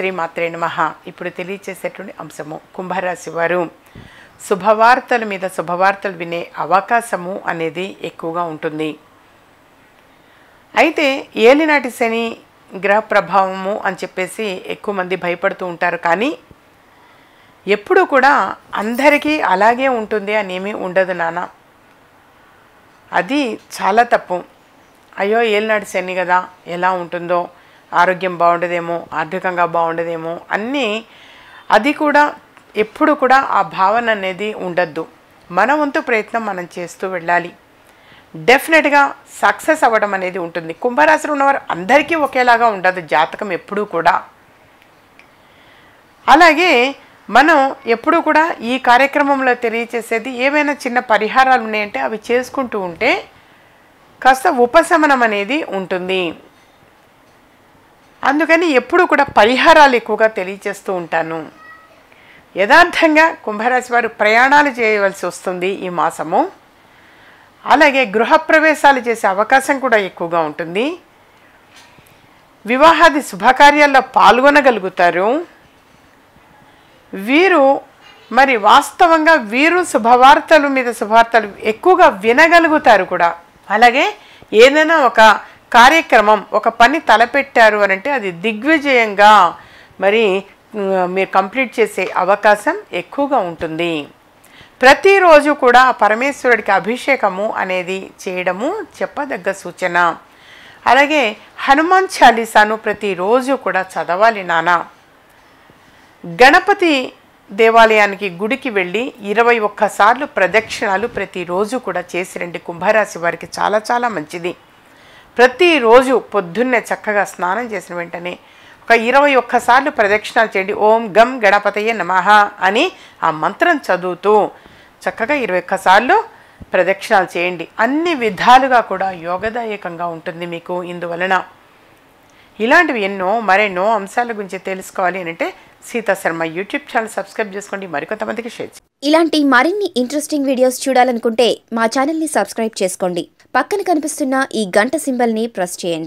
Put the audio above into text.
శ్రీమాత్రే నమః ఇప్పుడు తెలియచేసేటువంటి అంశము కుంభరాశి వారు శుభవార్తల మీద శుభవార్తలు వినే అవకాశము అనేది ఎక్కువగా ఉంటుంది అయితే ఏలినాటి శని గ్రహ ప్రభావము అని చెప్పేసి ఎక్కువ మంది భయపడుతూ ఉంటారు కానీ ఎప్పుడు కూడా అందరికీ అలాగే ఉంటుంది అని ఏమీ ఉండదు నాన్న అది చాలా తప్పు అయ్యో ఏలినాటి శని కదా ఎలా ఉంటుందో ఆరోగ్యం బాగుండదేమో ఆర్థికంగా బాగుండదేమో అన్నీ అది కూడా ఎప్పుడు కూడా ఆ భావన అనేది ఉండద్దు మన వంతు ప్రయత్నం మనం చేస్తూ వెళ్ళాలి డెఫినెట్గా సక్సెస్ అవ్వడం అనేది ఉంటుంది కుంభరాశిలో ఉన్నవారు అందరికీ ఒకేలాగా ఉండదు జాతకం ఎప్పుడూ కూడా అలాగే మనం ఎప్పుడు కూడా ఈ కార్యక్రమంలో తెలియచేసేది ఏవైనా చిన్న పరిహారాలు ఉన్నాయంటే అవి చేసుకుంటూ ఉంటే కాస్త ఉపశమనం అనేది ఉంటుంది అందుకని ఎప్పుడు కూడా పరిహారాలు ఎక్కువగా తెలియచేస్తూ ఉంటాను యథార్థంగా కుంభరాశి వారు ప్రయాణాలు చేయవలసి వస్తుంది ఈ మాసము అలాగే గృహప్రవేశాలు చేసే అవకాశం కూడా ఎక్కువగా ఉంటుంది వివాహాది శుభకార్యాల్లో పాల్గొనగలుగుతారు వీరు మరి వాస్తవంగా వీరు శుభవార్తలు మీద శుభవార్తలు ఎక్కువగా వినగలుగుతారు కూడా అలాగే ఏదైనా ఒక కార్యక్రమం ఒక పని తలపెట్టారు అని అంటే అది దిగ్విజయంగా మరి ఉమ్, మీరు కంప్లీట్ చేసే అవకాశం ఎక్కువగా ఉంటుంది ప్రతిరోజు కూడా పరమేశ్వరుడికి అభిషేకము అనేది చేయడము చెప్పదగ్గ సూచన అలాగే హనుమాన్ చాలీసాను ప్రతిరోజు కూడా చదవాలి నానా గణపతి దేవాలయానికి గుడికి వెళ్ళి ఇరవై ఒక్కసార్లు ప్రదక్షిణాలు ప్రతిరోజు కూడా చేసి రండి కుంభరాశి వారికి చాలా చాలా మంచిది ప్రతిరోజు పొద్దున్నే చక్కగా స్నానం చేసిన వెంటనే ఒక ఇరవై ఒక్కసార్లు ప్రదక్షిణాలు చేయండి ఓం గం గణపతయ్య నమః అని ఆ మంత్రం చదువుతూ చక్కగా ఇరవై ఒక్కసార్లు ప్రదక్షిణాలు చేయండి అన్ని విధాలుగా కూడా యోగదాయకంగా ఉంటుంది మీకు ఇందువలన ఇలాంటివి ఎన్నో మరెన్నో అంశాల గురించి తెలుసుకోవాలి అని అంటే Sita Sharma YouTube channel subscribe చేసుకోండి మరికొంతమందికి షేర్ చేయండి. ఇలాంటి మరిన్ని ఇంట్రెస్టింగ్ వీడియోస్ చూడాలనుకుంటే మా ఛానల్ని సబ్స్క్రైబ్ చేసుకోండి పక్కన కనిపిస్తున్న ఈ గంట సింబల్ని ప్రెస్ చేయండి